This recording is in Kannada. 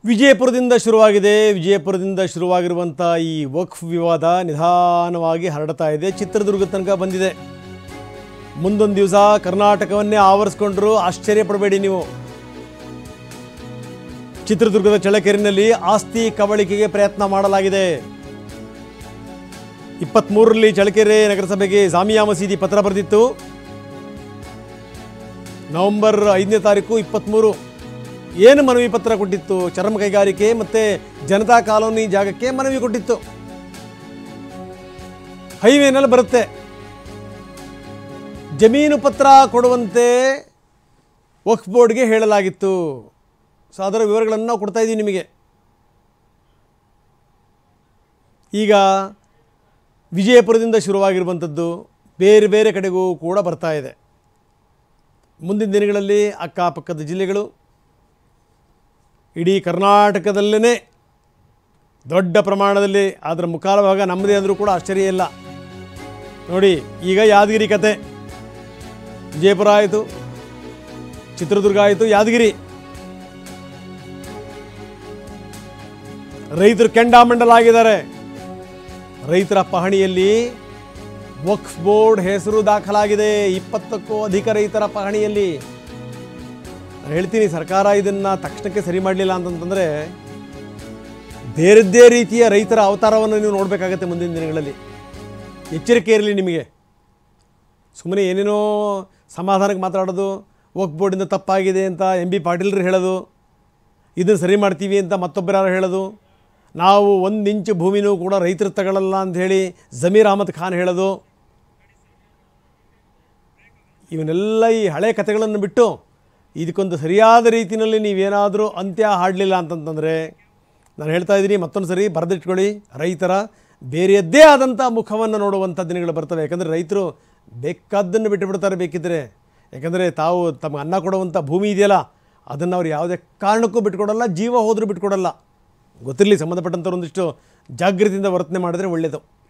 ವಿಜಯಪುರದಿಂದ ಶುರುವಾಗಿದೆ ವಿಜಯಪುರದಿಂದ ಶುರುವಾಗಿರುವಂಥ ಈ ವಕ್ಫ್ ವಿವಾದ ನಿಧಾನವಾಗಿ ಹರಡ್ತಾ ಇದೆ ಚಿತ್ರದುರ್ಗ ತನಕ ಬಂದಿದೆ ಮುಂದೊಂದು ದಿವಸ ಕರ್ನಾಟಕವನ್ನೇ ಆವರಿಸ್ಕೊಂಡ್ರು ಆಶ್ಚರ್ಯ ಪಡಬೇಡಿ ನೀವು ಚಿತ್ರದುರ್ಗದ ಚಳ್ಳಕೆರೆನಲ್ಲಿ ಆಸ್ತಿ ಕಬಳಿಕೆಗೆ ಪ್ರಯತ್ನ ಮಾಡಲಾಗಿದೆ ಇಪ್ಪತ್ತ್ಮೂರರಲ್ಲಿ ಚಳ್ಳಕೆರೆ ನಗರಸಭೆಗೆ ಜಾಮಿಯಾ ಮಸೀದಿ ಪತ್ರ ಬರೆದಿತ್ತು ನವೆಂಬರ್ ಐದನೇ ತಾರೀಕು ಇಪ್ಪತ್ತ್ಮೂರು ಏನು ಮನವಿ ಪತ್ರ ಕೊಟ್ಟಿತ್ತು ಚರ್ಮ ಕೈಗಾರಿಕೆ ಮತ್ತು ಜನತಾ ಕಾಲೋನಿ ಜಾಗಕ್ಕೆ ಮನವಿ ಕೊಟ್ಟಿತ್ತು ಹೈವೇನಲ್ಲಿ ಬರುತ್ತೆ ಜಮೀನು ಪತ್ರ ಕೊಡುವಂತೆ ವಕ್ಫ್ ಬೋರ್ಡ್ಗೆ ಹೇಳಲಾಗಿತ್ತು ಸೊ ಅದರ ವಿವರಗಳನ್ನು ನಾವು ಕೊಡ್ತಾ ಇದ್ದೀವಿ ನಿಮಗೆ ಈಗ ವಿಜಯಪುರದಿಂದ ಶುರುವಾಗಿರುವಂಥದ್ದು ಬೇರೆ ಬೇರೆ ಕಡೆಗೂ ಕೂಡ ಬರ್ತಾ ಇದೆ ಮುಂದಿನ ದಿನಗಳಲ್ಲಿ ಅಕ್ಕಪಕ್ಕದ ಜಿಲ್ಲೆಗಳು ಇಡೀ ಕರ್ನಾಟಕದಲ್ಲೇ ದೊಡ್ಡ ಪ್ರಮಾಣದಲ್ಲಿ ಅದರ ಮುಖಾಲ ಭಾಗ ನಮ್ಮದೇ ಅಂದರೂ ಕೂಡ ಆಶ್ಚರ್ಯ ಇಲ್ಲ ನೋಡಿ ಈಗ ಯಾದಗಿರಿ ಕತೆ ವಿಜಯಪುರ ಆಯಿತು ಚಿತ್ರದುರ್ಗ ಆಯಿತು ಯಾದಗಿರಿ ರೈತರು ಕೆಂಡಾಮಂಡಲಾಗಿದ್ದಾರೆ ರೈತರ ಪಹಣಿಯಲ್ಲಿ ವಕ್ಫ್ ಬೋರ್ಡ್ ಹೆಸರು ದಾಖಲಾಗಿದೆ ಇಪ್ಪತ್ತಕ್ಕೂ ಅಧಿಕ ರೈತರ ಪಹಣಿಯಲ್ಲಿ ನಾನು ಹೇಳ್ತೀನಿ ಸರ್ಕಾರ ಇದನ್ನು ತಕ್ಷಣಕ್ಕೆ ಸರಿ ಮಾಡಲಿಲ್ಲ ಅಂತಂತಂದರೆ ಬೇರೆದ್ದೇ ರೀತಿಯ ರೈತರ ಅವತಾರವನ್ನು ನೀವು ನೋಡಬೇಕಾಗತ್ತೆ ಮುಂದಿನ ದಿನಗಳಲ್ಲಿ ಎಚ್ಚರಿಕೆ ಇರಲಿ ನಿಮಗೆ ಸುಮ್ಮನೆ ಏನೇನೋ ಸಮಾಧಾನಕ್ಕೆ ಮಾತಾಡೋದು ವಕ್ಫ್ ಬೋರ್ಡಿಂದ ತಪ್ಪಾಗಿದೆ ಅಂತ ಎಂ ಬಿ ಪಾಟೀಲ್ರು ಹೇಳೋದು ಇದನ್ನು ಸರಿ ಮಾಡ್ತೀವಿ ಅಂತ ಮತ್ತೊಬ್ಬರು ಯಾರು ಹೇಳೋದು ನಾವು ಒಂದು ಇಂಚು ಭೂಮಿನೂ ಕೂಡ ರೈತರು ತಗೊಳ್ಳಲ್ಲ ಅಂತ ಹೇಳಿ ಜಮೀರ್ ಅಹಮದ್ ಖಾನ್ ಹೇಳೋದು ಇವನ್ನೆಲ್ಲ ಈ ಹಳೆ ಕಥೆಗಳನ್ನು ಬಿಟ್ಟು ಇದಕ್ಕೊಂದು ಸರಿಯಾದ ರೀತಿಯಲ್ಲಿ ನೀವೇನಾದರೂ ಅಂತ್ಯ ಹಾಡಲಿಲ್ಲ ಅಂತಂತಂದರೆ ನಾನು ಹೇಳ್ತಾ ಇದ್ದೀನಿ ಮತ್ತೊಂದು ಸರಿ ಬರೆದಿಟ್ಕೊಳ್ಳಿ ರೈತರ ಬೇರೆಯದ್ದೇ ಆದಂಥ ಮುಖವನ್ನು ನೋಡುವಂಥ ದಿನಗಳು ಬರ್ತವೆ ಯಾಕಂದರೆ ರೈತರು ಬೇಕಾದ್ದನ್ನು ಬಿಟ್ಟು ಬಿಡ್ತಾರೆ ಬೇಕಿದ್ದರೆ ಯಾಕಂದರೆ ತಾವು ತಮಗೆ ಅನ್ನ ಕೊಡುವಂಥ ಭೂಮಿ ಇದೆಯಲ್ಲ ಅದನ್ನು ಅವ್ರು ಯಾವುದೇ ಕಾರಣಕ್ಕೂ ಬಿಟ್ಕೊಡಲ್ಲ ಜೀವ ಹೋದರೂ ಬಿಟ್ಕೊಡಲ್ಲ ಗೊತ್ತಿರಲಿ ಸಂಬಂಧಪಟ್ಟಂಥವ್ರು ಒಂದಿಷ್ಟು ಜಾಗೃತಿಯಿಂದ ವರ್ತನೆ ಮಾಡಿದ್ರೆ ಒಳ್ಳೆಯದು